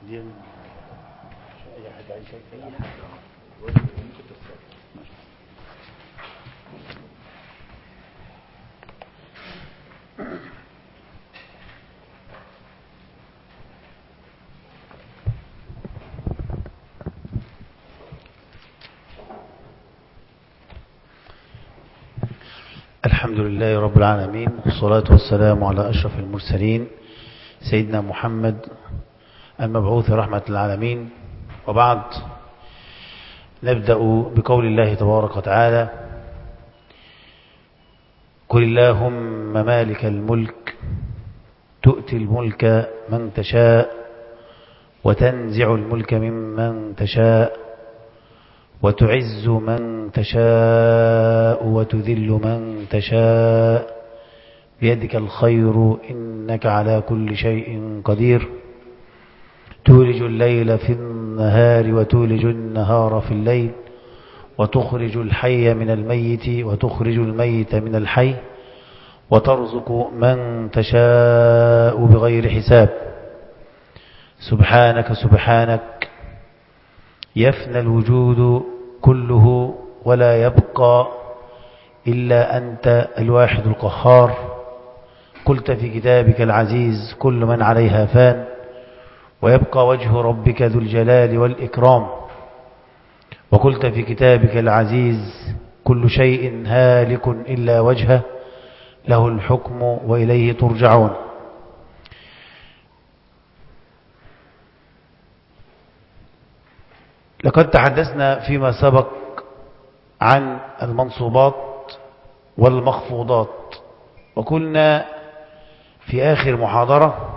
دي اي حد عايز اي حد ممكن تتصل الحمد لله رب العالمين والصلاة والسلام على أشرف المرسلين سيدنا محمد المبعوث رحمة العالمين وبعد نبدأ بقول الله تبارك وتعالى قل اللهم مالك الملك تؤتي الملك من تشاء وتنزع الملك ممن تشاء وتعز من تشاء وتذل من تشاء بيدك الخير إنك على كل شيء قدير تولج الليل في النهار وتولج النهار في الليل وتخرج الحي من الميت وتخرج الميت من الحي وترزق من تشاء بغير حساب سبحانك سبحانك يفنى الوجود كله ولا يبقى إلا أنت الواحد القهار قلت في كتابك العزيز كل من عليها فان ويبقى وجه ربك ذو الجلال والإكرام وقلت في كتابك العزيز كل شيء هالك إلا وجهه له الحكم وإليه ترجعون لقد تحدثنا فيما سبق عن المنصوبات والمخفوضات وقلنا في آخر محاضرة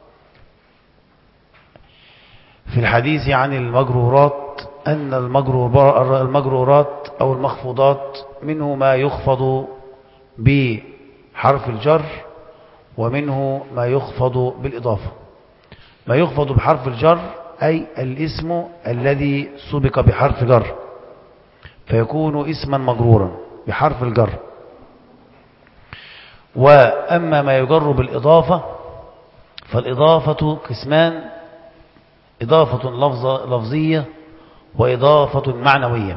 في الحديث عن المجرورات أن المجرورات أو المخفوضات منه ما يخفض بحرف الجر ومنه ما يخفض بالإضافة ما يخفض بحرف الجر أي الاسم الذي سبق بحرف جر فيكون اسما مجرورا بحرف الجر وأما ما يجر بالإضافة فالإضافة قسمان إضافة لفظ لفظية وإضافة معنوية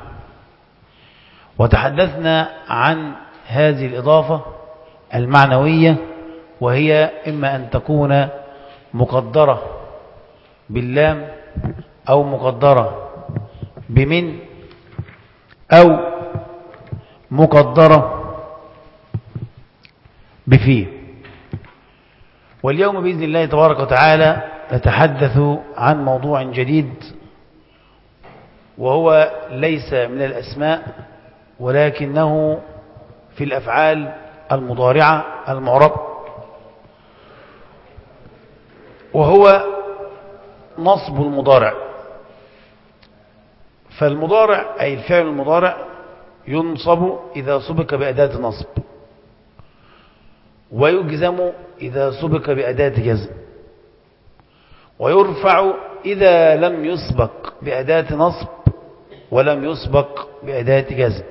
وتحدثنا عن هذه الإضافة المعنوية وهي إما أن تكون مقدرة باللام أو مقدرة بمن أو مقدرة بفيه واليوم بإذن الله تبارك وتعالى نتحدث عن موضوع جديد وهو ليس من الأسماء ولكنه في الأفعال المضارعة المعرب وهو نصب المضارع فالمضارع أي الفعل المضارع ينصب إذا سبق بأداة نصب ويجزم إذا سبق بأداة جزم ويرفع إذا لم يسبق بأداة نصب ولم يسبق بأداة جزم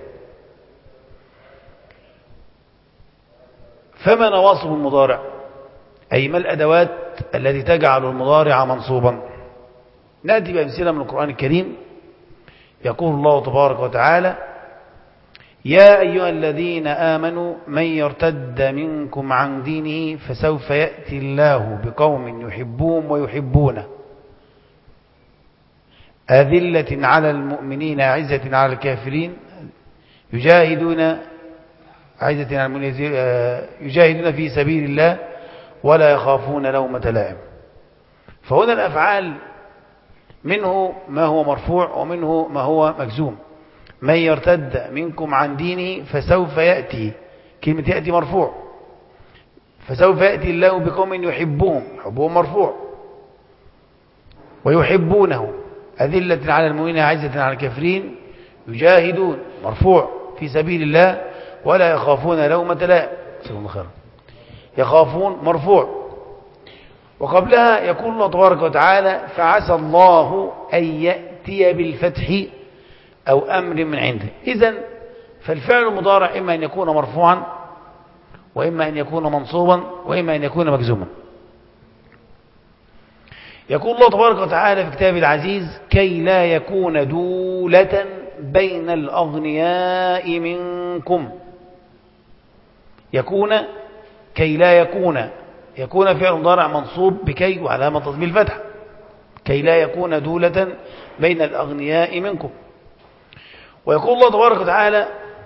فما نواصب المضارع أي ما الأدوات التي تجعل المضارع منصوبا نأتي بأمثلة من القرآن الكريم يقول الله تبارك وتعالى يا أيها الذين آمنوا من يرتد منكم عن دينه فسوف يأتي الله بقوم يحبون ويحبونه أذلة على المؤمنين عزة على الكافرين يجاهدون عزة على المؤمنين يجاهدون في سبيل الله ولا يخافون لومة لائم فهنا الأفعال منه ما هو مرفوع ومنه ما هو مجزوم من يرتد منكم عن دينه فسوف يأتي كلمة يأتي مرفوع فسوف يأتي الله بقوم يحبهم حبهم مرفوع ويحبونه أذلة على المؤمنين عزة على الكافرين يجاهدون مرفوع في سبيل الله ولا يخافون لومة لائم سبحان الله خيرا يخافون مرفوع وقبلها يقول الله تبارك وتعالى فعسى الله أن يأتي بالفتح أو أمر من عنده إذا فالفعل المضارع إما أن يكون مرفوعا وإما أن يكون منصوبا وإما أن يكون مجزوما يقول الله تبارك وتعالى في كتابه العزيز كي لا يكون دولة بين الأغنياء منكم يكون كي لا يكون يكون فعل مضارع منصوب بكي وعلامة تصبيل الفتح كي لا يكون دولة بين الأغنياء منكم ويقول الله تبارك وتعالى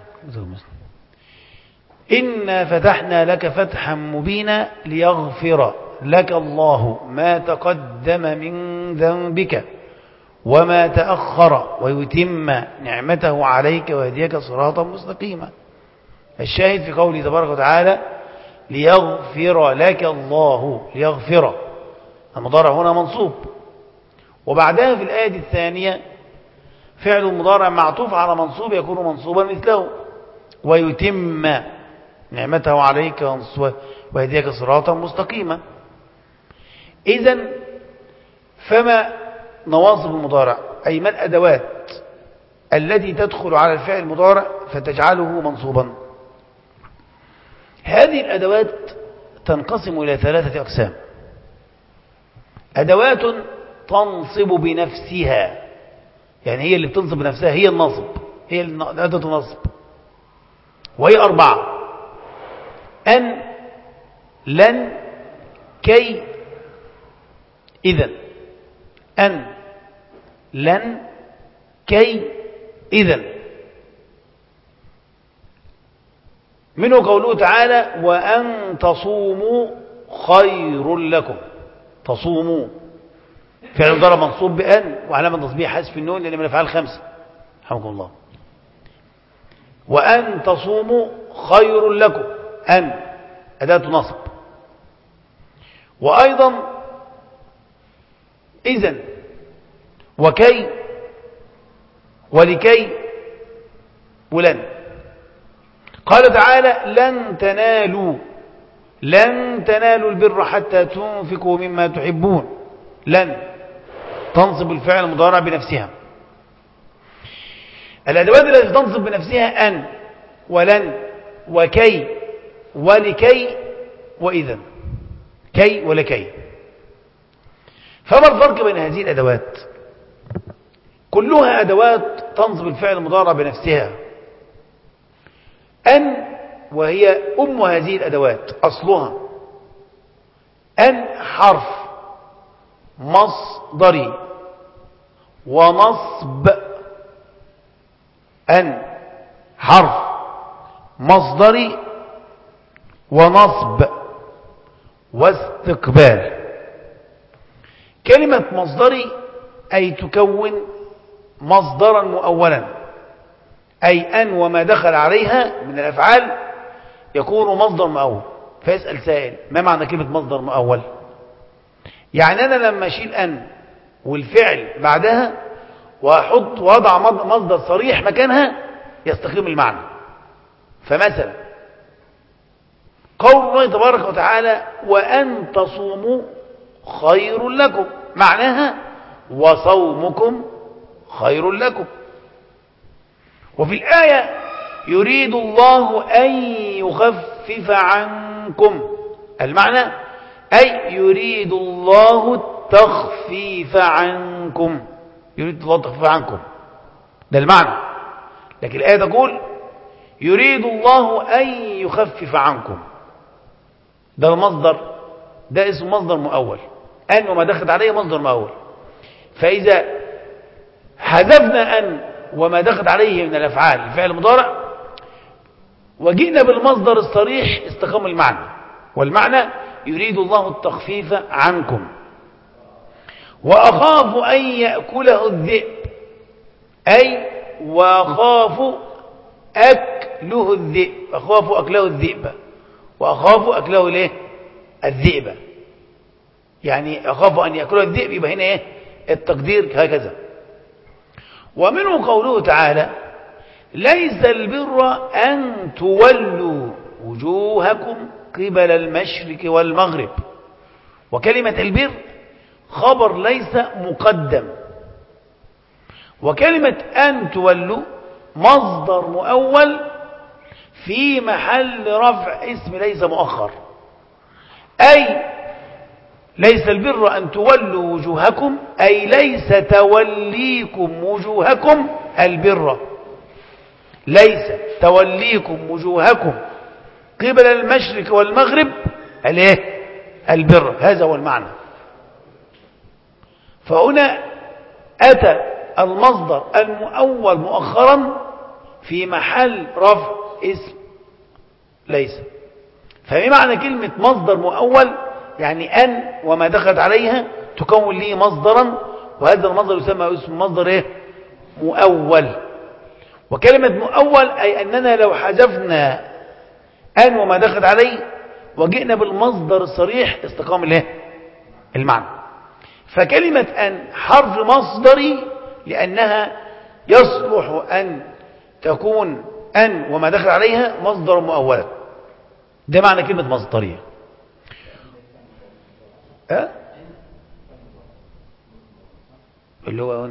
إنا فتحنا لك فتحا مبينا ليغفر لك الله ما تقدم من ذنبك وما تأخر ويتم نعمته عليك ويهديك صراطا مستقيما الشاهد في قوله تبارك وتعالى ليغفر لك الله ليغفر المضارع هنا منصوب وبعدها في الآية الثانية فعل المضارع معطوف على منصوب يكون منصوبا مثله ويتم نعمته عليك ويهديك صراطا مستقيما إذا فما نواصب المضارع أي ما الأدوات التي تدخل على الفعل المضارع فتجعله منصوبا هذه الأدوات تنقسم إلى ثلاثة أقسام أدوات تنصب بنفسها يعني هي اللي بتنصب بنفسها هي النصب هي أداة النصب وهي أربعة أن لن كي إذا أن لن كي إذا منه قوله تعالى وأن تصوموا خير لكم تصوموا فعل ضرب منصوب بأن وعلامة تصبيح حذف النون لأن من الأفعال خمسة رحمكم الله وأن تصوموا خير لكم أن أداة نصب وأيضا إذن وكي ولكي ولن قال تعالى لن تنالوا لن تنالوا البر حتى تنفقوا مما تحبون لن تنصب الفعل المضارع بنفسها الأدوات التي تنصب بنفسها أن ولن وكي ولكي وإذا كي ولكي فما الفرق بين هذه الأدوات كلها أدوات تنصب الفعل المضارع بنفسها أن وهي أم هذه الأدوات أصلها أن حرف مصدري ونصب أن حرف مصدري ونصب واستقبال كلمة مصدري أي تكون مصدرا مؤولا أي أن وما دخل عليها من الأفعال يكون مصدر مؤول فيسأل سائل ما معنى كلمة مصدر مؤول يعني أنا لما أشيل أن والفعل بعدها وأحط وضع مصدر صريح مكانها يستقيم المعنى فمثلا قول الله تبارك وتعالى وأن تصوموا خير لكم معناها وصومكم خير لكم وفي الآية يريد الله أن يخفف عنكم المعنى أي يريد الله التخفيف عنكم يريد الله التخفيف عنكم ده المعنى لكن الآية تقول يريد الله أن يخفف عنكم ده المصدر ده اسم مصدر مؤول أن وما دخلت عليه مصدر مؤول فإذا حذفنا أن وما دخلت عليه من الأفعال الفعل المضارع وجئنا بالمصدر الصريح استقام المعنى والمعنى يريد الله التخفيف عنكم وأخاف أن يأكله الذئب أي وأخاف أكله الذئب أخاف أكله الذئب وأخاف أكله ليه الذئب يعني أخاف أن يأكله الذئب يبقى هنا إيه التقدير هكذا ومنه قوله تعالى ليس البر أن تولوا وجوهكم قبل المشرق والمغرب وكلمة البر خبر ليس مقدم وكلمة أن تولوا مصدر مؤول في محل رفع اسم ليس مؤخر أي ليس البر أن تولوا وجوهكم أي ليس توليكم وجوهكم البر ليس توليكم وجوهكم قبل المشرق والمغرب الايه البر هذا هو المعنى فهنا أتى المصدر المؤول مؤخرا في محل رفع اسم ليس فبمعنى كلمة مصدر مؤول يعني أن وما دخلت عليها تكون لي مصدرا وهذا المصدر يسمى اسم مصدر ايه مؤول وكلمة مؤول أي أننا لو حذفنا أن وما دخلت عليه وجئنا بالمصدر الصريح استقام الايه المعنى فكلمة أن حرف مصدري لأنها يصلح أن تكون أن وما دخل عليها مصدر مؤولا ده معنى كلمة مصدرية أه؟ اللي هو أن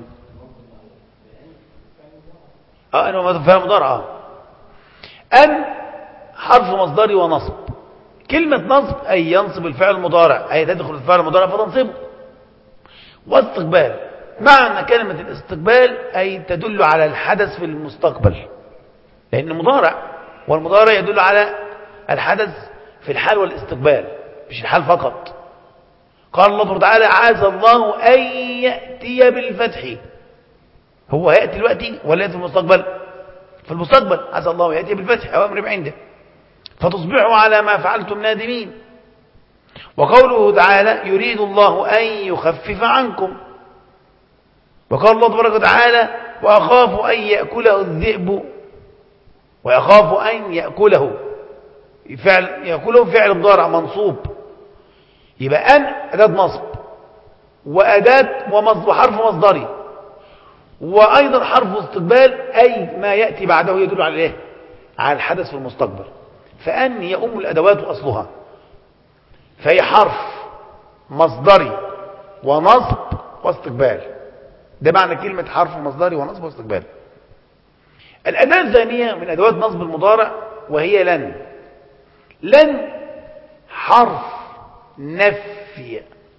اه أن فعل مضارع اه أن حرف مصدري ونصب كلمة نصب أي ينصب الفعل المضارع أي تدخل الفعل المضارع فتنصبه واستقبال معنى كلمة الاستقبال أي تدل على الحدث في المستقبل لأن مضارع والمضارع يدل على الحدث في الحال والاستقبال مش الحال فقط قال الله تعالى عاذ الله أن يأتي بالفتح هو يأتي دلوقتي ولا يأتي في المستقبل في المستقبل عسى الله يأتي بالفتح أو أمر عنده فتصبحوا على ما فعلتم نادمين وقوله تعالى يريد الله أن يخفف عنكم وقال الله تبارك وتعالى وأخاف أن يأكله الذئب ويخاف أن يأكله فعل يأكله فعل مضارع منصوب يبقى أن أداة نصب وأداة ومصب حرف مصدري وأيضا حرف استقبال أي ما يأتي بعده يدل على إيه؟ على الحدث في المستقبل فأن هي أم الأدوات وأصلها فهي حرف مصدري ونصب واستقبال ده معنى كلمة حرف مصدري ونصب واستقبال الأداة الثانية من أدوات نصب المضارع وهي لن لن حرف نفي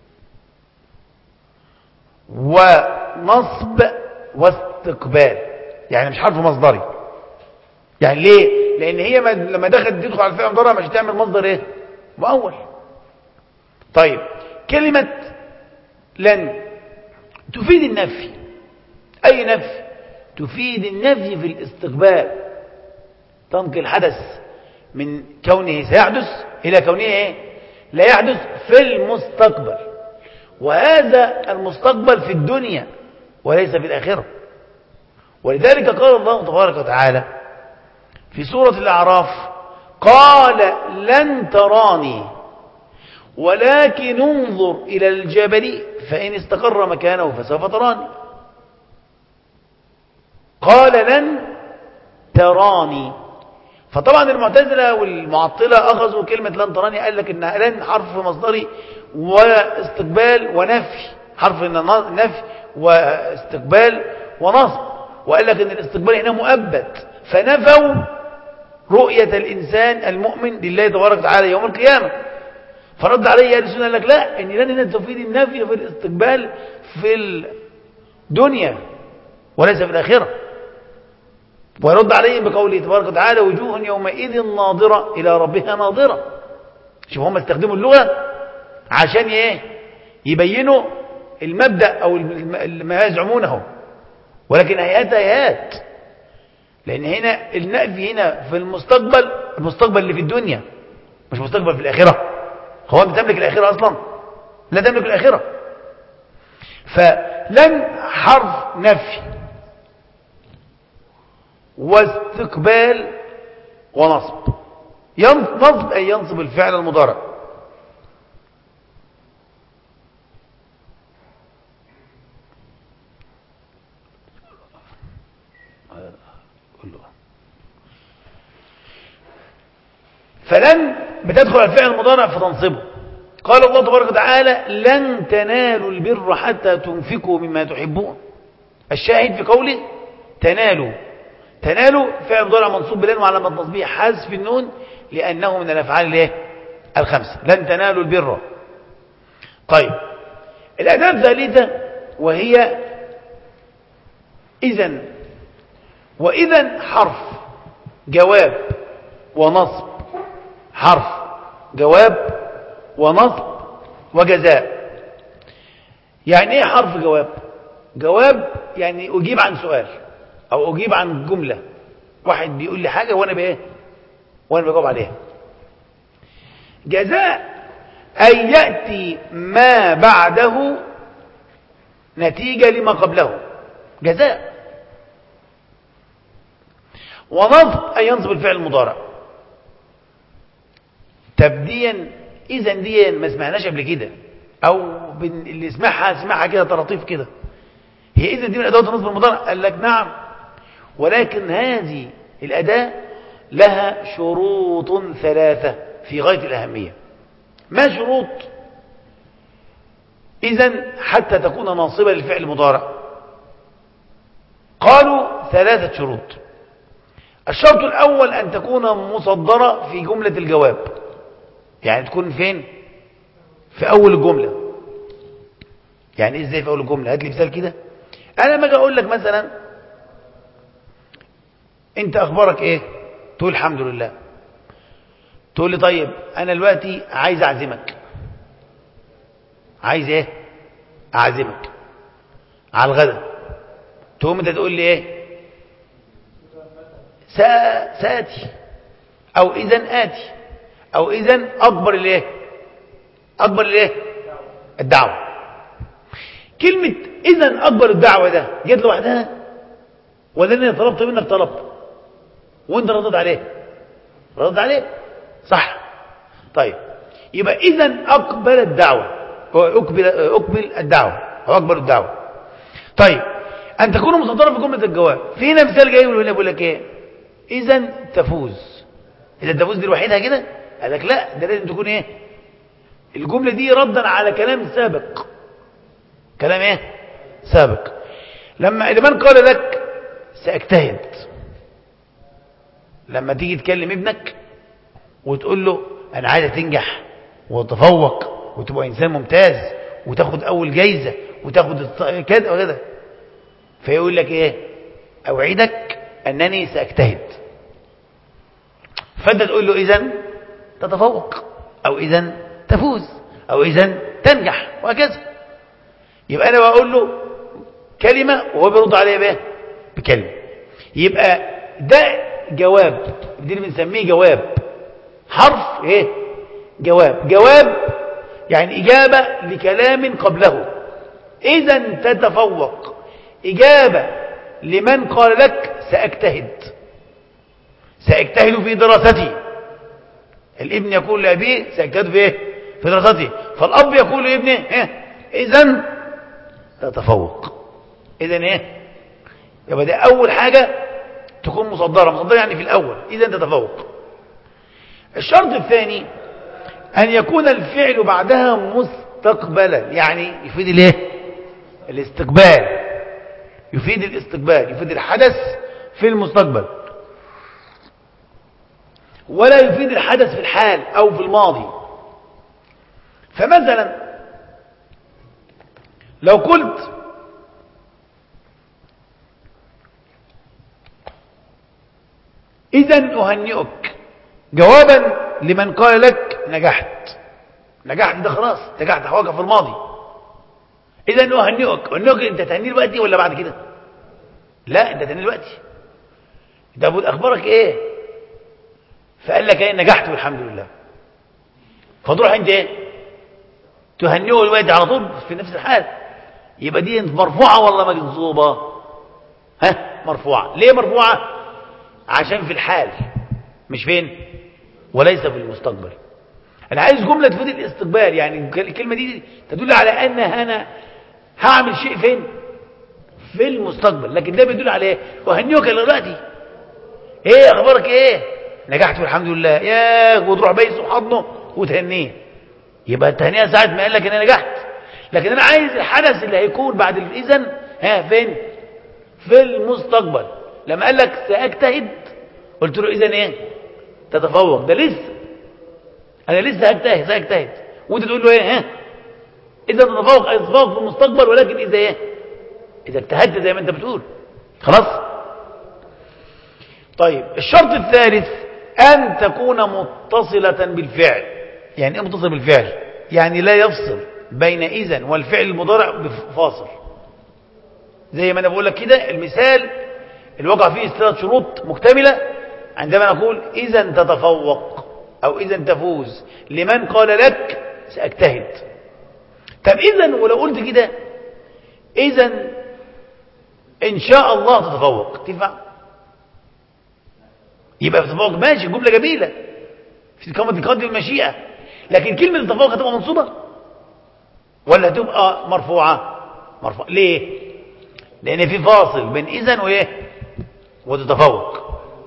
ونصب واستقبال يعني مش حرف مصدري يعني ليه لان هي لما دخلت تدخل على الفعل المضارع مش هتعمل مصدر ايه مؤول طيب كلمة لن تفيد النفي اي نفي تفيد النفي في الاستقبال تنقل الحدث من كونه سيحدث الى كونه ايه لا يحدث في المستقبل وهذا المستقبل في الدنيا وليس في الآخرة ولذلك قال الله تبارك وتعالى في سورة الأعراف قال لن تراني ولكن انظر إلى الجبل فإن استقر مكانه فسوف تراني قال لن تراني فطبعا المعتزلة والمعطلة أخذوا كلمة لن تراني قال لك إنها لن حرف مصدري واستقبال ونفي حرف نفي واستقبال ونصب وقال لك إن الاستقبال هنا مؤبد فنفوا رؤية الإنسان المؤمن لله تبارك وتعالى يوم القيامة فرد عليه أهل السنة قال لك لا إن لن هنا تفيد النفي في الاستقبال في الدنيا وليس في الآخرة ويرد عليهم بقوله تبارك وتعالى وجوه يومئذ ناظرة إلى ربها ناظرة شوف هم استخدموا اللغة عشان ايه يبينوا المبدأ أو ما يزعمونه ولكن آيات آيات لأن هنا النفي هنا في المستقبل المستقبل اللي في الدنيا مش مستقبل في الآخرة هو أنت تملك الآخرة أصلا لا تملك الآخرة فلن حرف نفي واستقبال ونصب نصب أي ينصب الفعل المضارع فلن بتدخل الفعل المضارع فتنصبه قال الله تبارك وتعالى لن تنالوا البر حتى تنفقوا مما تحبون الشاهد في قوله تنالوا تنالوا فعل مضارع منصوب بلن وعلامه نصبه حذف النون لانه من الافعال الايه الخمسه لن تنالوا البر طيب الأداة الثالثة وهي إذن وإذن حرف جواب ونصب حرف جواب ونصب وجزاء يعني ايه حرف جواب جواب يعني اجيب عن سؤال او اجيب عن جملة واحد بيقول لي حاجة وانا بايه وانا بجاوب عليها جزاء أن يأتي ما بعده نتيجة لما قبله جزاء ونصب أن ينصب الفعل المضارع تبديا إذا دي ما سمعناش قبل كده أو اللي يسمعها سمعها كده طراطيف كده هي إذا دي من أدوات النصب المضارع قال لك نعم ولكن هذه الأداة لها شروط ثلاثة في غاية الأهمية ما شروط إذا حتى تكون ناصبة للفعل المضارع قالوا ثلاثة شروط الشرط الأول أن تكون مصدرة في جملة الجواب يعني تكون فين في أول الجملة يعني إزاي في أول الجملة هات لي مثال كده أنا ما أقول لك مثلا أنت أخبارك إيه تقول الحمد لله تقول لي طيب أنا دلوقتي عايز أعزمك عايز إيه أعزمك على الغداء تقوم أنت تقول لي إيه سآتي أو إذا آتي أو إذا أكبر الإيه أكبر الإيه الدعوة كلمة إذا أكبر الدعوة ده جت لوحدها ولا أنا طلبت منك طلب وأنت ردد عليه ردد عليه صح طيب يبقى إذا أقبل الدعوة أقبل, أقبل الدعوة أو أكبر الدعوة طيب أن تكون مصدرة في جملة الجواب في هنا مثال جاي هنا بيقول لك إيه إذا تفوز إذا تفوز دي لوحدها كده قال لك لا ده لازم تكون إيه الجملة دي ردا على كلام سابق كلام إيه سابق لما لمن قال لك سأجتهد لما تيجي تكلم ابنك وتقول له أنا عايزة تنجح وتتفوق وتبقى إنسان ممتاز وتاخد أول جايزة وتاخد كذا وكذا فيقول لك إيه أوعدك أنني سأجتهد فأنت تقول له إذن تتفوق أو إذن تفوز أو إذن تنجح وهكذا يبقى أنا بقول له كلمة وهو بيرد عليها بإيه بكلمة يبقى ده جواب دي اللي بنسميه جواب حرف ايه جواب جواب يعني إجابة لكلام قبله إذا تتفوق إجابة لمن قال لك سأجتهد سأجتهد في دراستي الابن يقول لأبيه سأجتهد في إيه؟ في دراستي فالأب يقول لابنه إيه؟ إذا تتفوق إذا إيه يبقى ده أول حاجة تكون مصدرة مصدرة يعني في الأول إذا تتفوق الشرط الثاني أن يكون الفعل بعدها مستقبلا يعني يفيد الايه الاستقبال يفيد الاستقبال يفيد الحدث في المستقبل ولا يفيد الحدث في الحال أو في الماضي فمثلا لو قلت إذا أهنئك جوابا لمن قال لك نجحت نجحت ده خلاص نجحت حواجه في الماضي إذا أهنئك أهنئك أنت تهني دلوقتي ولا بعد كده لا أنت تهني دلوقتي ده أبو أخبارك إيه فقال لك إيه نجحت والحمد لله فتروح أنت إيه تهنئه دلوقتي على طول في نفس الحال يبقى دي مرفوعة ولا منصوبة ها مرفوعة ليه مرفوعة عشان في الحال مش فين وليس في المستقبل انا عايز جملة تفيد الاستقبال يعني الكلمة دي تدل على ان انا هعمل شيء فين في المستقبل لكن ده بيدل على ايه وهنيوك دلوقتي ايه اخبارك ايه نجحت والحمد لله يا وتروح بيس وحضنه وتهنيه يبقى التهنئه ساعه ما قال لك انا نجحت لكن انا عايز الحدث اللي هيكون بعد الاذن ها فين في المستقبل لما قال لك ساجتهد قلت له اذا ايه تتفوق ده لسه انا لسه هجتهد ساجتهد وانت تقول له ايه ها إذا تتفوق أي تتفوق في المستقبل ولكن إذا إيه إذا اجتهدت زي ما أنت بتقول خلاص طيب الشرط الثالث أن تكون متصلة بالفعل يعني إيه متصل بالفعل يعني لا يفصل بين إذن والفعل المضارع بفاصل زي ما أنا بقول لك كده المثال الواقع فيه ثلاث شروط مكتملة عندما نقول إذا تتفوق أو إذا تفوز لمن قال لك سأجتهد طب إذا ولو قلت كده إذا إن شاء الله تتفوق تنفع يبقى تتفوق ماشي جملة جميلة في كلمة تقدم المشيئة لكن كلمة التفوق هتبقى منصوبة ولا هتبقى مرفوعة مرفوعة ليه لأن في فاصل بين إذن وإيه وتتفوق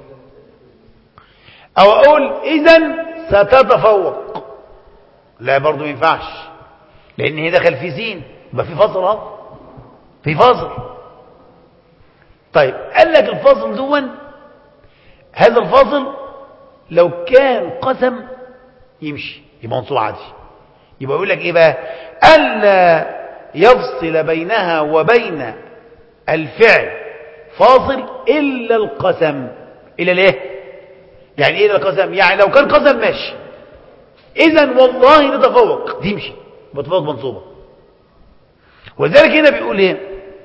أو أقول إذن ستتفوق لا برضو ما ينفعش لأن هي دخل في سين يبقى في فاصل اهو في فاصل طيب قال لك الفاصل دون هذا الفاصل لو كان قسم يمشي يبقى منصوب عادي يبقى يقول لك ايه بقى الا يفصل بينها وبين الفعل فاصل الا القسم الا ليه يعني ايه القسم يعني لو كان قسم ماشي اذا والله نتفوق تمشي بتفوق منصوبه ولذلك هنا بيقول ايه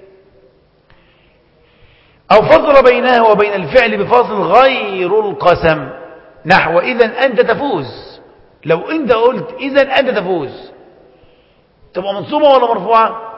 او فصل بينها وبين الفعل بفاصل غير القسم نحو اذا انت تفوز لو انت قلت اذا انت تفوز تبقى منصوبه ولا مرفوعه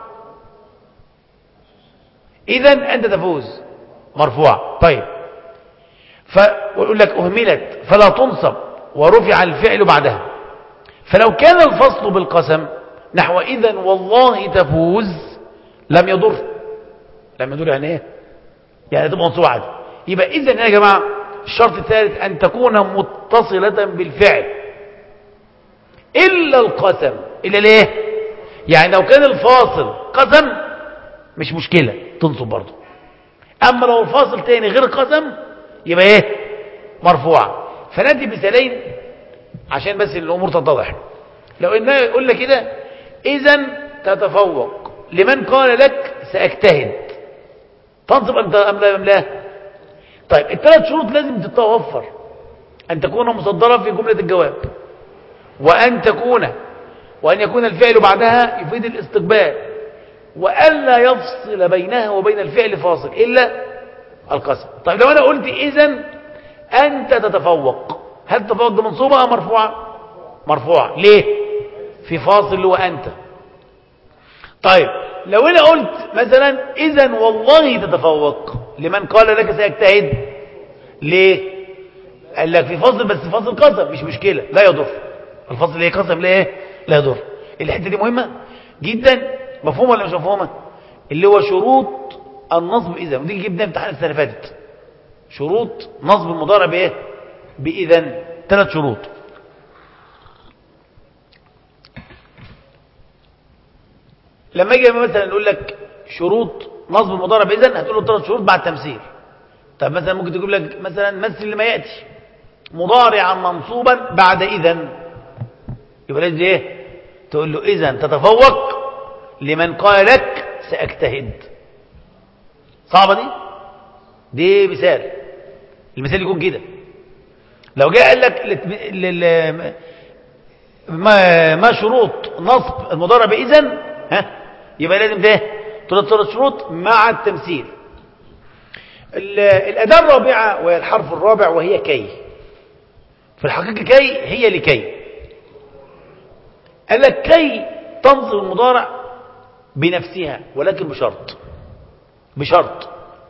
اذا انت تفوز مرفوعه طيب فيقول لك اهملت فلا تنصب ورفع الفعل بعدها فلو كان الفصل بالقسم نحو اذا والله تفوز لم يضر لم يضر يعني ايه يعني تبقى منصوبه عادي يبقى اذا يا جماعه الشرط الثالث ان تكون متصله بالفعل الا القسم الا ليه يعني لو كان الفاصل قسم مش مشكله تنصب برضه اما لو الفاصل تاني غير قسم يبقى ايه مرفوعه فندي مثالين عشان بس الامور تتضح لو ان قلنا كده اذا تتفوق لمن قال لك ساجتهد تنصب انت ام لا ام لا طيب الثلاث شروط لازم تتوفر ان تكون مصدره في جمله الجواب وان تكون وان يكون الفعل بعدها يفيد الاستقبال والا يفصل بينها وبين الفعل فاصل الا القسم طيب لو انا قلت اذا انت تتفوق هل التفوق ده منصوبه ام مرفوعه مرفوعه ليه في فاصل اللي هو انت طيب لو انا قلت مثلا اذا والله تتفوق لمن قال لك سيجتهد ليه قال لك في فاصل بس فاصل قسم مش مشكله لا يضر الفاصل ايه قسم ليه لا يضر الحته دي مهمه جدا مفهومه ولا مش مفهومه اللي هو شروط النصب اذا ودي جبنا امتحان السنه اللي فاتت شروط نصب المضارع بايه باذا ثلاث شروط لما يجي مثلا نقول لك شروط نصب المضارع باذا هتقول له ثلاث شروط بعد تمثيل طب مثلا ممكن تجيب لك مثلا مثل لما ياتي مضارعا منصوبا بعد اذا يبقى لازم ايه تقول له اذا تتفوق لمن قال لك ساجتهد صعبه دي دي مثال المثال يكون كده لو جاء قال لك لل... ما ما شروط نصب المضارع باذا ها يبقى لازم ده ثلاث ثلاث شروط مع التمثيل الاداه الرابعه وهي الحرف الرابع وهي كي في الحقيقه كي هي لكي قال لك كي تنصب المضارع بنفسها ولكن بشرط بشرط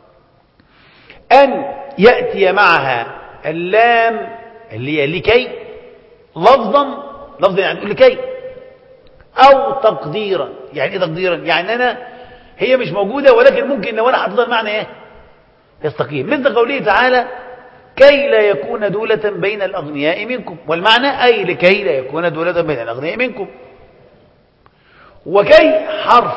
أن يأتي معها اللام اللي هي لكي لفظا لفظا يعني تقول لكي أو تقديرا يعني إيه تقديرا يعني أنا هي مش موجودة ولكن ممكن لو أنا حطيتها المعنى إيه يستقيم مثل قوله تعالى كي لا يكون دولة بين الأغنياء منكم والمعنى أي لكي لا يكون دولة بين الأغنياء منكم وكي حرف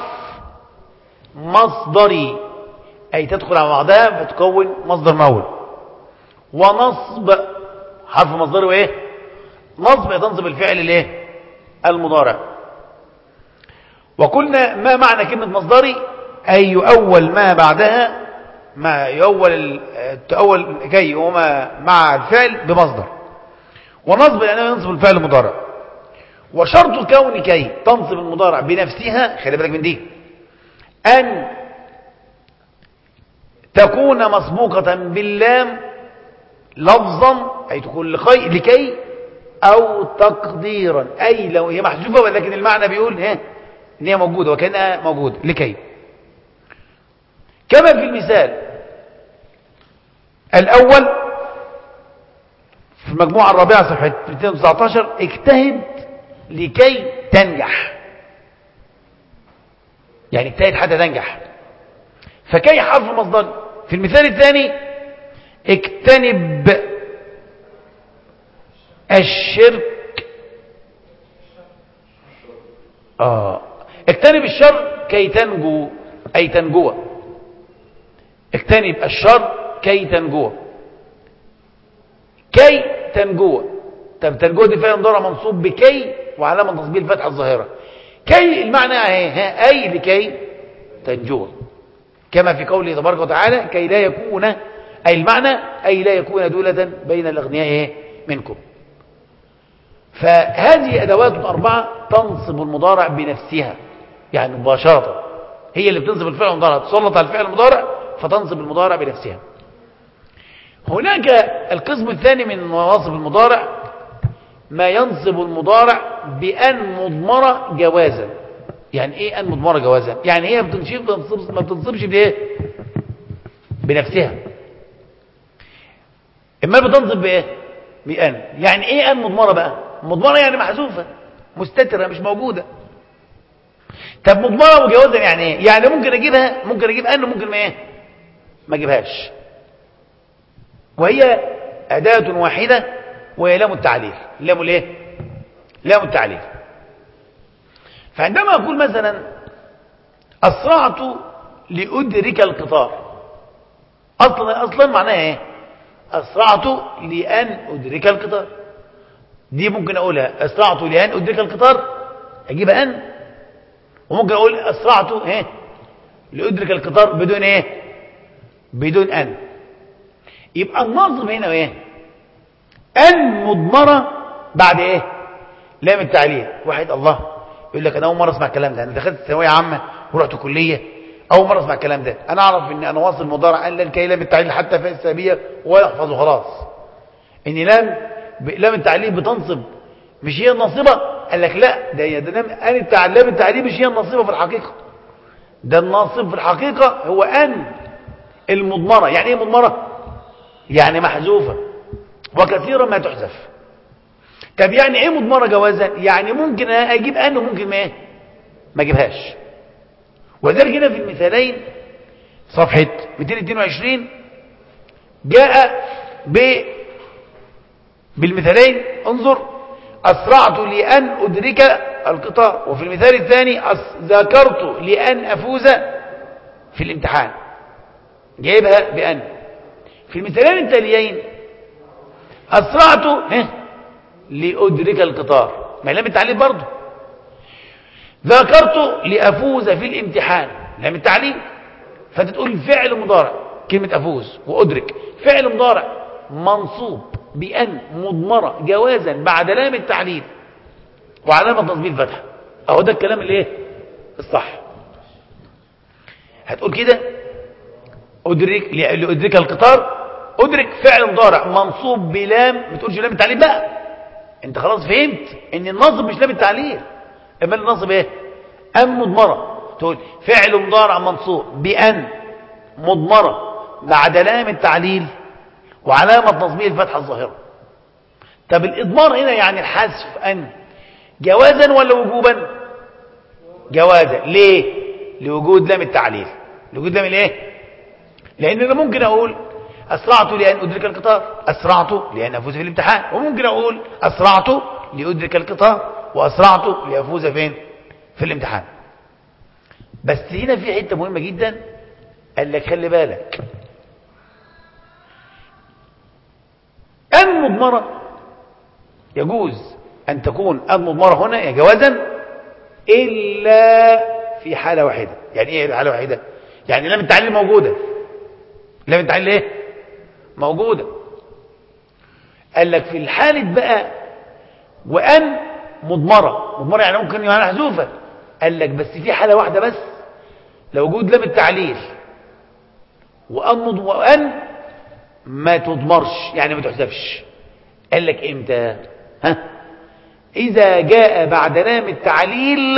مصدري أي تدخل على بعضها فتكون مصدر مول ونصب حرف مصدري وإيه نصب تنصب الفعل الايه المضارع وقلنا ما معنى كلمة مصدري أي يؤول ما بعدها ما يؤول ال- تؤول كي وما مع الفعل بمصدر ونصب لأنه ينصب الفعل المضارع وشرط كون كي تنصب المضارع بنفسها خلي بالك من دي أن تكون مسبوقة باللام لفظا أي تكون لكي, لكي أو تقديرا أي لو هي محذوفة ولكن المعنى بيقول ها إن هي موجودة وكأنها موجودة لكي كما في المثال الأول في المجموعة الرابعة صفحة 219 اجتهد لكي تنجح يعني اجتهد حتى تنجح فكي حرف مصدر في المثال الثاني اجتنب الشرك آه اجتنب الشر كي تنجو أي تنجو اجتنب الشر كي تنجو كي تنجو طب تنجو دي فعل مضارع منصوب بكي وعلامة تصبير الفتحة الظاهرة كي المعنى اهي ها أي لكي تنجو كما في قوله تبارك وتعالى كي لا يكون أي المعنى أي لا يكون دولة بين الأغنياء إيه؟ منكم فهذه أدوات أربعة تنصب المضارع بنفسها يعني مباشرة هي اللي بتنصب الفعل المضارع تسلط على الفعل المضارع فتنصب المضارع بنفسها هناك القسم الثاني من نواصب المضارع ما ينصب المضارع بأن مضمرة جوازا يعني ايه أن مضمرة جوازا يعني هي بتنصب ما بتنصبش بايه بنفسها اما بتنصب بايه بأن يعني ايه أن مضمرة بقى مضمرة يعني محذوفة مستترة مش موجودة طب مضمرة وجوازا يعني ايه يعني ممكن اجيبها ممكن اجيب أن وممكن ما ايه ما اجيبهاش وهي أداة واحدة وهي لام التعليل لام الايه لام التعليل فعندما أقول مثلا أسرعت لأدرك القطار أصلا أصلا معناها إيه أسرعت لأن أدرك القطار دي ممكن أقولها أسرعت لأن أدرك القطار أجيب أن وممكن أقول أسرعت إيه لأدرك القطار بدون إيه بدون أن يبقى الناصب هنا إيه أن مضمرة بعد إيه لام التعليل واحد الله يقول لك انا اول مره اسمع الكلام ده انا دخلت ثانويه عامه ورحت كليه اول مره اسمع الكلام ده انا اعرف ان انا واصل مضارع ان لن كلام التعليل حتى في السابيه ولا احفظه خلاص ان لام لام التعليل بتنصب مش هي الناصبه قال لك لا ده هي ده ان التعليل التعليل مش هي الناصبه في الحقيقه ده الناصب في الحقيقه هو ان المضمره يعني ايه مضمره يعني محذوفه وكثيرا ما تحذف طب يعني ايه مضمره جوازا يعني ممكن اجيب ان وممكن ما ايه ما اجيبهاش وذلك هنا في المثالين صفحه 222 جاء ب بالمثالين انظر اسرعت لان ادرك القطار وفي المثال الثاني ذاكرت لان افوز في الامتحان جايبها بان في المثالين التاليين اسرعت ها لأدرك القطار ما لام التعليل برضه ذاكرت لأفوز في الامتحان لام التعليل فانت تقول فعل مضارع كلمة أفوز وأدرك فعل مضارع منصوب بأن مضمرة جوازا بعد لام التعليل وعلامة تصبير فتحة أهو ده الكلام اللي ايه الصح هتقول كده أدرك لأدرك القطار أدرك فعل مضارع منصوب بلام ما تقولش لام التعليل بقى انت خلاص فهمت ان النصب مش لام التعليل اما النصب ايه ان مضمره تقول فعل مضارع منصوب بان مضمره بعد لام التعليل وعلامه تصبير الفتحه الظاهره طب الاضمار هنا يعني الحذف ان جوازا ولا وجوبا جوازا ليه لوجود لام التعليل لوجود لام الايه لان انا ممكن اقول أسرعت لأن أدرك القطار أسرعت لأن أفوز في الامتحان وممكن أقول أسرعت لأدرك القطار وأسرعت لأفوز فين في الامتحان بس هنا في حتة مهمة جدا قال لك خلي بالك أن مضمرة يجوز أن تكون أن مضمرة هنا يا جوازا إلا في حالة واحدة يعني إيه حالة واحدة يعني لام التعليل موجودة لام التعليل إيه موجودة قال لك في الحالة بقى وأن مضمرة مضمرة يعني ممكن يعني محذوفة قال لك بس في حالة واحدة بس لو وجود لام التعليل وأن, وأن ما تضمرش يعني ما تحذفش قال لك امتى ها إذا جاء بعد لام التعليل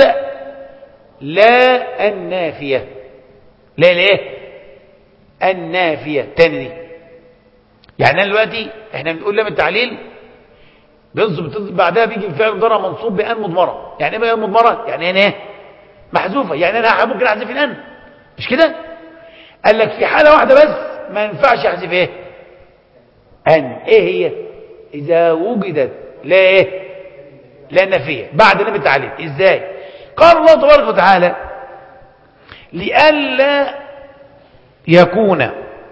لا النافية لا ليه النافية تاني دي يعني أنا دلوقتي احنا بنقول لام التعليل بينصب بعدها بيجي الفعل مضارع منصوب بأن مضمرة يعني ايه بأن مضمرة يعني انا ايه محذوفة يعني انا ممكن احذف الأن مش كده قال لك في حالة واحدة بس ما ينفعش احذف ايه أن ايه هي إذا وجدت لا ايه لا نفية بعد لام التعليل ازاي قال الله تبارك وتعالى لئلا يكون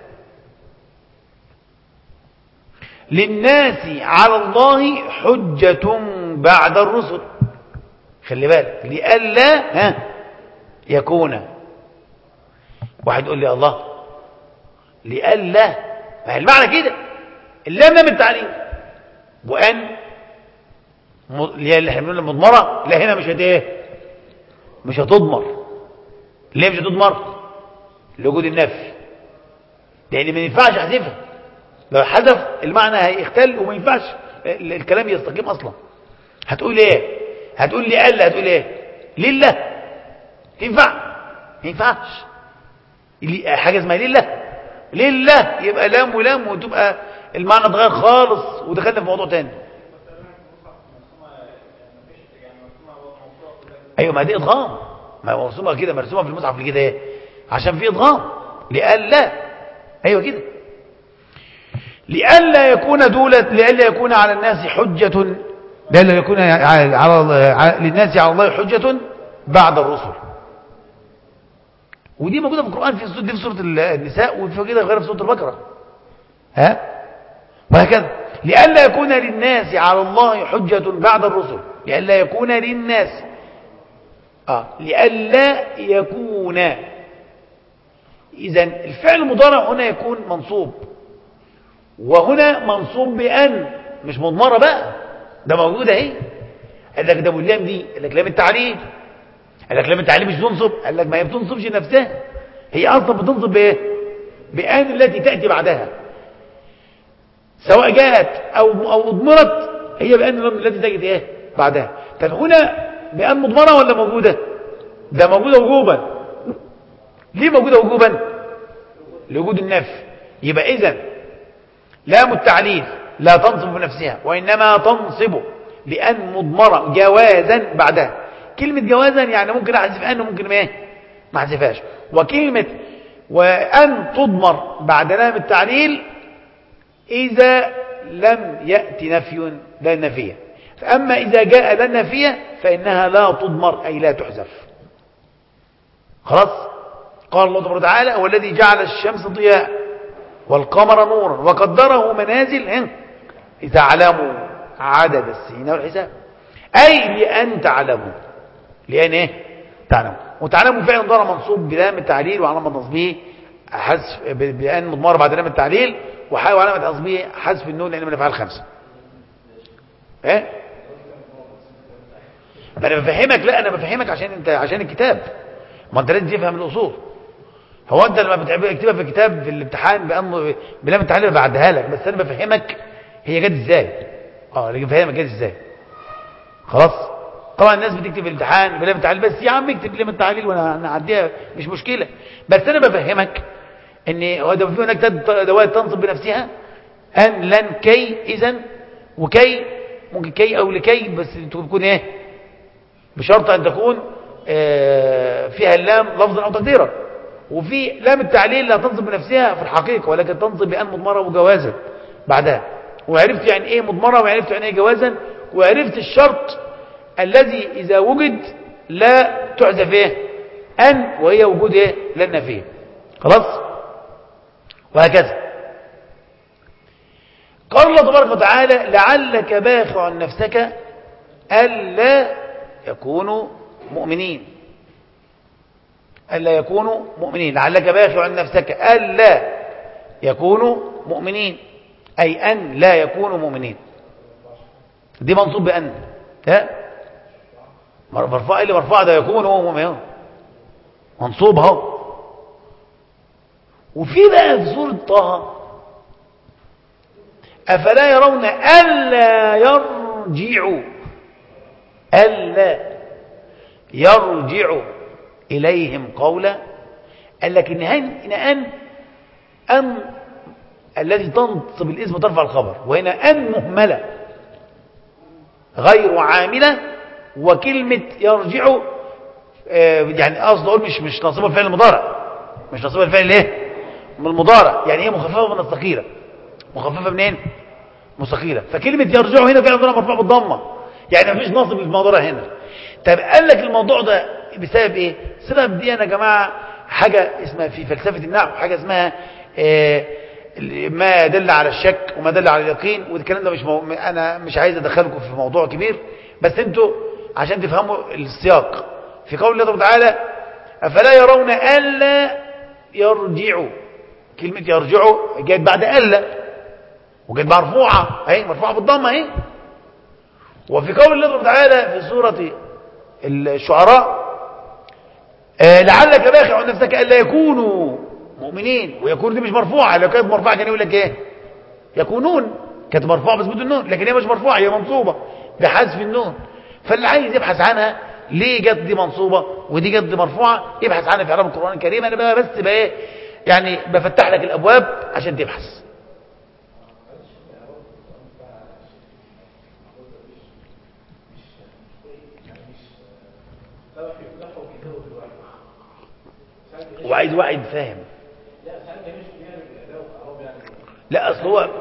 للناس على الله حجة بعد الرسل خلي بالك لئلا ها يكون واحد يقول لي الله لئلا ما هي المعنى كده اللام لام التعليم وان اللي احنا بنقول المضمره لا هنا مش هت ايه مش هتضمر ليه مش هتضمر لوجود النفي لان ما ينفعش احذفها لو حذف المعنى هيختل وما ينفعش الكلام يستقيم اصلا هتقول ايه هتقول لي قال هتقول ايه لله تنفع ما ينفعش حاجه اسمها لله لله يبقى لام ولام وتبقى المعنى اتغير خالص ودخلنا في موضوع تاني ايوه ما دي ادغام ما مرسومه كده مرسومه في المصحف كده ايه عشان في ادغام لئلا ايوه كده لئلا يكون دولة لئلا يكون على الناس حجة لئلا يكون على, على للناس على الله حجة بعد الرسل ودي موجودة في القرآن في دي في سورة النساء وفي كده غير في سورة البقرة ها وهكذا لئلا يكون للناس على الله حجة بعد الرسل لئلا يكون للناس آه لئلا يكون إذا الفعل المضارع هنا يكون منصوب وهنا منصوب بأن مش مضمرة بقى ده موجود اهي قال لك ده واللام دي قال لك لام التعليل قال لك لام التعليل مش تنصب قال لك ما هي بتنصبش نفسها هي اصلا بتنصب بايه بأن التي تأتي بعدها سواء جاءت او او اضمرت هي بأن التي تأتي ايه بعدها طب هنا بأن مضمرة ولا موجودة ده موجودة وجوبا ليه موجودة وجوبا لوجود النفي يبقى اذا لام التعليل لا تنصب بنفسها وإنما تنصب بأن مضمرة جوازا بعدها كلمة جوازا يعني ممكن أحذف أن وممكن ما ما أحذفهاش وكلمة وأن تضمر بعد لام التعليل إذا لم يأتي نفي لا نفيه فأما إذا جاء لا نفيه فإنها لا تضمر أي لا تحذف خلاص قال الله تبارك وتعالى هو الذي جعل الشمس ضياء والقمر نورا وقدره منازل لتعلموا عدد السنين والحساب أي لأن تعلموا لأن إيه تعلموا وتعلموا فعلا ضرر منصوب بلام التعليل وعلامة نصبه حذف بأن مضمر بعد لام التعليل وعلامة نصبه حذف النون لأن من الأفعال خمسة ايه ما انا بفهمك لا انا بفهمك عشان انت عشان الكتاب ما انت لازم تفهم الاصول هو انت لما بتكتبها في كتاب في الامتحان بأن بلام التعليل بعدها لك بس انا بفهمك هي جت ازاي اه لكن بفهمك جت ازاي خلاص طبعا الناس بتكتب الامتحان بلام التعليل بس يا عم اكتب بلام التعليل وانا هعديها مش مشكله بس انا بفهمك ان هو ده في هناك دوائر تنصب بنفسها ان لن كي اذا وكي ممكن كي او لكي بس تكون ايه بشرط ان تكون آه فيها اللام لفظا او تقديرا وفي لام التعليل لا تنصب بنفسها في الحقيقة ولكن تنصب بأن مضمرة وجوازا بعدها وعرفت يعني ايه مضمرة وعرفت يعني ايه جوازا وعرفت الشرط الذي إذا وجد لا تحذف ايه أن وهي وجود ايه لا النفيه خلاص وهكذا قال الله تبارك وتعالى لعلك باخع نفسك ألا يكونوا مؤمنين ألا يكونوا مؤمنين لعلك باخع عن نفسك ألا يكونوا مؤمنين أي أن لا يكونوا مؤمنين دي منصوب بأن ها مرفوع اللي مرفوع ده يكون هو مؤمن منصوب اهو وفي بقى في سورة طه أفلا يرون ألا يرجعوا ألا يرجعوا إليهم قولا قال لك إن أن, أن, أن التي تنصب الاسم ترفع الخبر وهنا أن مهملة غير عاملة وكلمة يرجع آه، يعني قصد أقول مش مش ناصبة الفعل المضارع مش ناصبة الفعل ايه من المضارع يعني هي مخففة من الثقيلة مخففة منين من الثقيلة فكلمة يرجع هنا فعل مضارع مرفوع بالضمة يعني مفيش ناصب للمضارع هنا طب قال لك الموضوع ده بسبب ايه السبب دي انا يا جماعه حاجه اسمها في فلسفه النحو حاجه اسمها آه ما دل على الشك وما دل على اليقين والكلام ده مش مو... انا مش عايز ادخلكم في موضوع كبير بس انتوا عشان تفهموا السياق في قول الله تعالى افلا يرون الا يرجعوا كلمه يرجعوا جت بعد الا وجت مرفوعه اهي مرفوعه بالضمه اهي وفي قول الله تعالى في سوره الشعراء آه لعلك باخع عن نفسك الا يكونوا مؤمنين ويكون دي مش مرفوعه لو كانت مرفوعه كان يقول لك ايه يكونون كانت مرفوعه بثبوت النون لكن هي مش مرفوعه هي منصوبه بحذف النون فاللي عايز يبحث عنها ليه جت دي منصوبه ودي جت دي مرفوعه يبحث عنها في اعراب القران الكريم انا بقى بس بقى ايه يعني بفتح لك الابواب عشان تبحث وعايز واحد فاهم لا اصل هو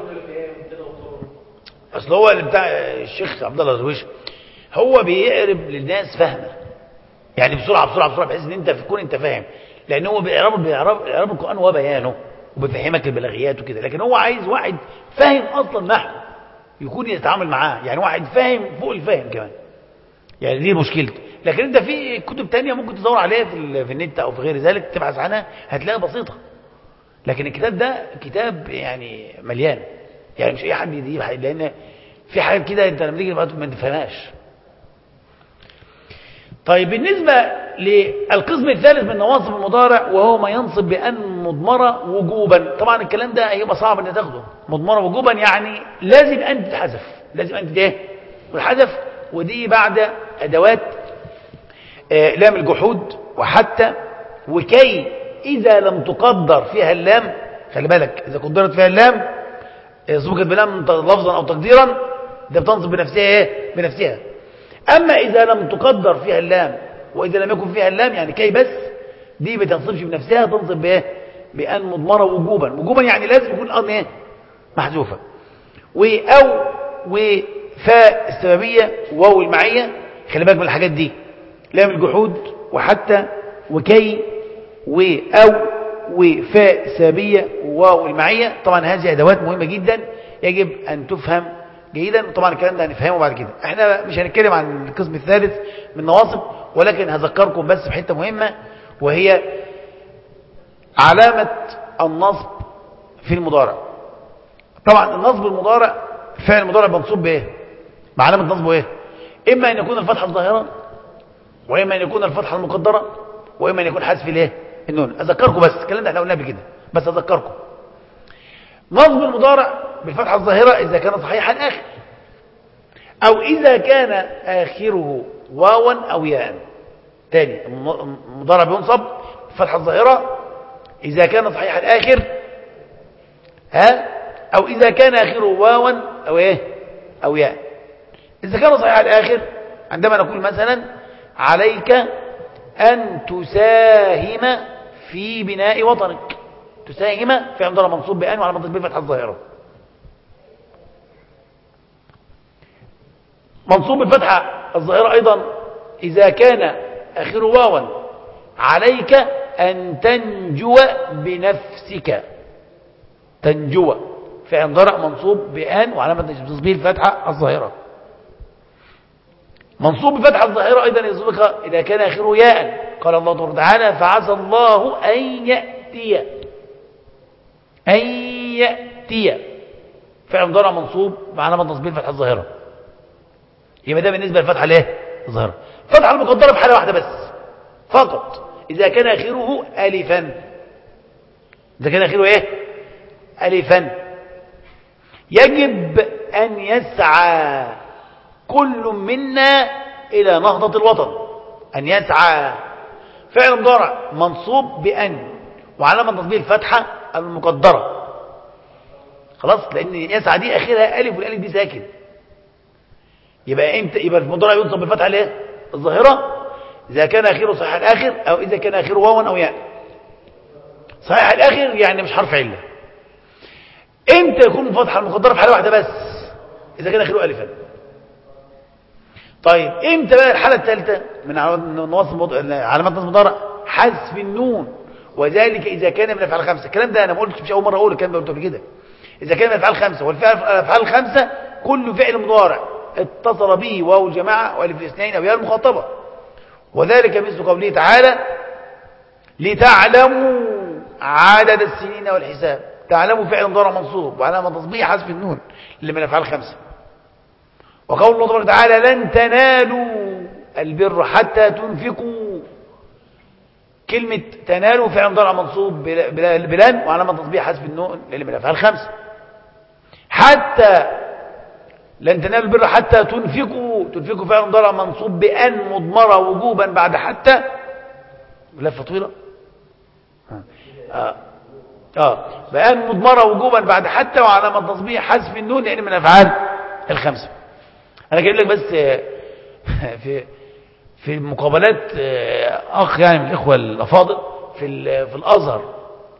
اصل هو اللي بتاع الشيخ عبد الله الزويش هو بيقرب للناس فهمه يعني بسرعه بسرعه بسرعه بحيث ان انت تكون انت فاهم لان هو بيعرب بيعرب بيعرب القران هو بيانه وبيفهمك البلاغيات وكده لكن هو عايز واحد فاهم اصلا نحو يكون يتعامل معاه يعني واحد فاهم فوق الفاهم كمان يعني دي مشكلته لكن انت في كتب تانية ممكن تدور عليها في, في النت او في غير ذلك تبحث عنها هتلاقيها بسيطة لكن الكتاب ده كتاب يعني مليان يعني مش اي حد يجيب لان في حاجات كده انت لما تيجي ما تفهمهاش طيب بالنسبة للقسم الثالث من نواصب المضارع وهو ما ينصب بأن مضمرة وجوبا طبعا الكلام ده هيبقى صعب ان تاخده مضمرة وجوبا يعني لازم أن تتحذف لازم أن ايه تتحذف ودي بعد أدوات آه لام الجحود وحتى وكي إذا لم تقدر فيها اللام خلي بالك إذا قدرت فيها اللام سبقت بلام لفظا أو تقديرا ده بتنصب بنفسها إيه؟ بنفسها أما إذا لم تقدر فيها اللام وإذا لم يكن فيها اللام يعني كي بس دي ما تنصبش بنفسها تنصب بإيه؟ بأن مضمرة وجوبا وجوبا يعني لازم يكون الأرض إيه؟ محذوفة و أو وفاء السببية وواو المعية خلي بالك من الحاجات دي لام الجحود وحتى وكي وأو وفاء سابية وواو المعية طبعا هذه أدوات مهمة جدا يجب أن تفهم جيدا طبعا الكلام ده هنفهمه بعد كده احنا مش هنتكلم عن القسم الثالث من النواصب ولكن هذكركم بس بحته مهمة وهي علامة النصب في المضارع طبعا النصب المضارع فعل المضارع منصوب بايه بعلامة نصبه ايه اما ان يكون الفتحة الظاهرة واما ان يكون الفتحة المقدرة واما ان يكون حذف الايه النون اذكركم بس الكلام ده احنا قلناه قبل كده بس اذكركم نصب المضارع بالفتحة الظاهرة إذا كان صحيح الآخر أو إذا كان آخره واوا أو ياء تاني المضارع بينصب بالفتحة الظاهرة إذا كان صحيح الآخر ها أو إذا كان آخره واوا أو إيه أو ياء إذا كان صحيح الآخر عندما نقول مثلا عليك أن تساهم في بناء وطنك تساهم في عمدنا منصوب بأن وعلى منطق بالفتحة الظاهرة منصوب بالفتحة الظاهرة أيضا إذا كان آخره واوا عليك أن تنجو بنفسك تنجو فعل ضرع منصوب بأن وعلامة تصبيه الفتحة الظاهرة منصوب بفتح الظاهرة أيضا يسبقها إذا كان آخره ياء قال الله تبارك وتعالى فعسى الله أن يأتي أن يأتي فعل مضارع منصوب معنى نصبين فتح الظاهرة يبقى ده بالنسبة للفتحة الايه الظاهرة فتحة المقدرة بحالة واحدة بس فقط إذا كان آخره ألفا إذا كان آخره إيه ألفا يجب أن يسعى كل منا إلى نهضة الوطن أن يسعى فعل مضارع منصوب بأن وعلامة تصبيه الفتحة المقدرة خلاص لأن يسعى دي آخرها ألف والألف دي ساكن يبقى امتى يبقى المضارع ينصب بالفتحة الايه الظاهرة إذا كان آخره صحيح الآخر أو إذا كان آخره واوا أو ياء صحيح الآخر يعني مش حرف علة امتى يكون الفتحة المقدرة في حالة واحدة بس إذا كان آخره ألفا طيب امتى بقى الحالة الثالثة من علامات نصب المضارع حذف النون وذلك إذا كان من الأفعال الخمسة الكلام ده أنا ما قلتش مش أول مرة أقول الكلام ده قلته قبل كده إذا كان من الأفعال الخمسة والأفعال الخمسة كل فعل مضارع اتصل به واو الجماعة وألف الاثنين أو ياء المخاطبة وذلك مثل قوله تعالى لتعلموا عدد السنين والحساب تعلموا فعل مضارع منصوب وعلامة تصبيح حذف النون اللي من الأفعال الخمسة وقول الله تبارك وتعالى لن تنالوا البر حتى تنفقوا كلمة تنالوا فعل مضارع منصوب بلان وعلامة تصبيح حذف النون اللي من الأفعال الخمسة حتى لن تنالوا البر حتى تنفقوا تنفقوا فعل مضارع منصوب بأن مضمرة وجوبا بعد حتى لفة طويلة آه. آه. بأن مضمرة وجوبا بعد حتى وعلامة تصبيح حذف النون يعني من الأفعال الخمسة أنا جايب لك بس في في مقابلات أخ يعني من الإخوة الأفاضل في في الأزهر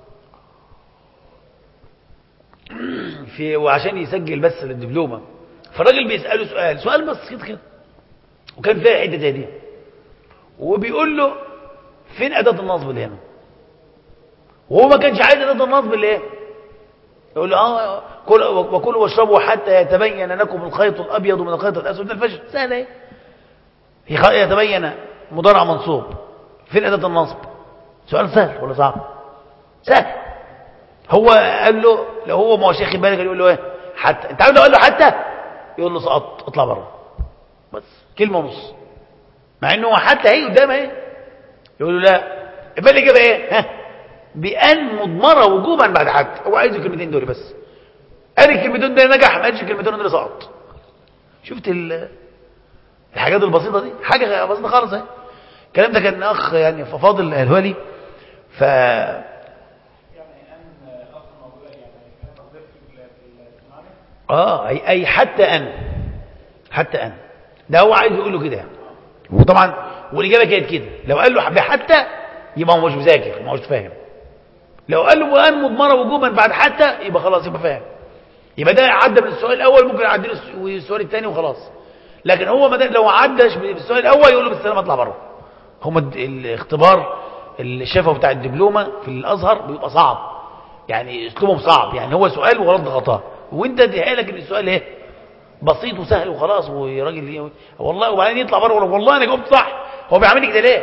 في وعشان يسجل بس للدبلومة فالراجل بيسأله سؤال سؤال بسيط كده وكان فيها حته زي دي وبيقول له فين أداة النصب اللي هنا وهو ما كانش عايز أداة النصب اللي ايه يقول له اه كل وكلوا واشربوا حتى يتبين لكم الخيط الأبيض من الخيط الأسود من الفجر سهله ايه يتبين مضارع منصوب فين أداة النصب سؤال سهل ولا صعب سهل هو قال له لو هو ما هو شيخ بالك يقول له ايه حتى انت عارف لو قال له حتى يقول له سقط اطلع بره بس كلمه ونص مع انه حتى هي قدام ايه يقول له لا يبقى الاجابه ايه ها بان مضمره وجوبا بعد حتى هو عايز الكلمتين دول بس قال الكلمتين دول نجح ما قالش الكلمتين دول سقط شفت الحاجات البسيطه دي حاجه بسيطه خالص اهي الكلام ده كان اخ يعني فاضل الهوالي ف اه اي اي حتى ان حتى ان ده هو عايز يقول له كده يعني وطبعا والاجابه كانت كده لو قال له حتى يبقى هو مش مذاكر ما هوش فاهم لو قال له وان مضمره وجوبا بعد حتى يبقى خلاص يبقى فاهم يبقى ده عدى من السؤال الاول ممكن يعدي له السؤال الثاني وخلاص لكن هو ما لو عداش بالسؤال الاول يقول له بالسلامه اطلع بره هم الاختبار الشفوي بتاع الدبلومه في الازهر بيبقى صعب يعني اسلوبهم صعب يعني هو سؤال ورد غطاه وانت اديها لك ان السؤال ايه بسيط وسهل وخلاص وراجل والله وبعدين يطلع بره والله انا جاوبت صح هو بيعمل لي كده ليه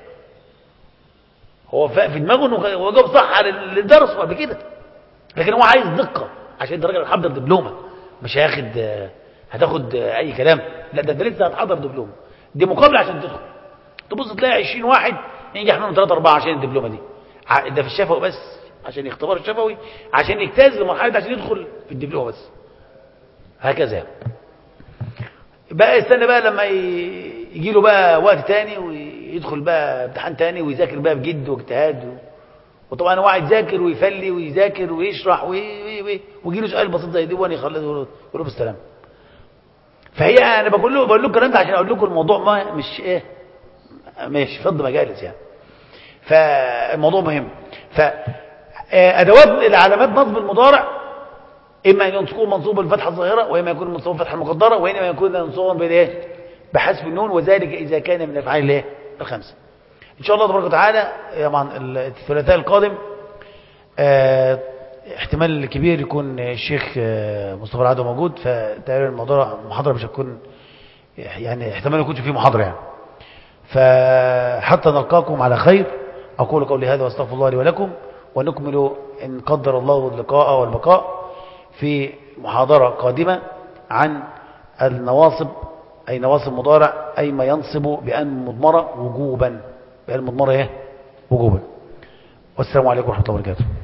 هو في دماغه انه هو جاوب صح على اللي درسه قبل كده لكن هو عايز دقه عشان انت راجل هتحضر دبلومه مش هياخد هتاخد اي كلام لا ده انت لسه هتحضر دبلومه دي مقابله عشان تدخل تبص تلاقي 20 واحد ينجح منهم 3 4 عشان الدبلومه دي ده في الشفوي بس عشان يختبر الشفوي عشان يجتاز لمرحله عشان يدخل في الدبلومه بس هكذا بقى استنى بقى لما يجي له بقى وقت تاني ويدخل بقى امتحان تاني ويذاكر بقى بجد واجتهاد وطبعا هو قاعد يذاكر ويفلي ويذاكر ويشرح ويجي له سؤال بسيط زي دي وانا يخلص يقول له بالسلام فهي انا بقول له بقول لكم الكلام ده عشان اقول لكم الموضوع ما مش ايه ماشي فض مجالس يعني فالموضوع مهم فادوات العلامات نصب المضارع إما أن يكون منصوبا بالفتحة الظاهرة وإما يكون منصوبا بالفتحة المقدرة وإما يكون منصوبا بالإيه بحذف النون وذلك إذا كان من الأفعال الإيه الخمسة إن شاء الله تبارك وتعالى طبعا الثلاثاء القادم اه احتمال كبير يكون الشيخ اه مصطفى العدو موجود فتقريبا الموضوع المحاضرة مش هتكون يعني احتمال يكون في محاضرة يعني فحتى نلقاكم على خير أقول قولي هذا واستغفر الله لي ولكم ونكمل إن قدر الله اللقاء والبقاء في محاضرة قادمة عن النواصب أي نواصب مضارع أي ما ينصب بأن مضمرة وجوبا بأن مضمرة إيه وجوبا والسلام عليكم ورحمة الله وبركاته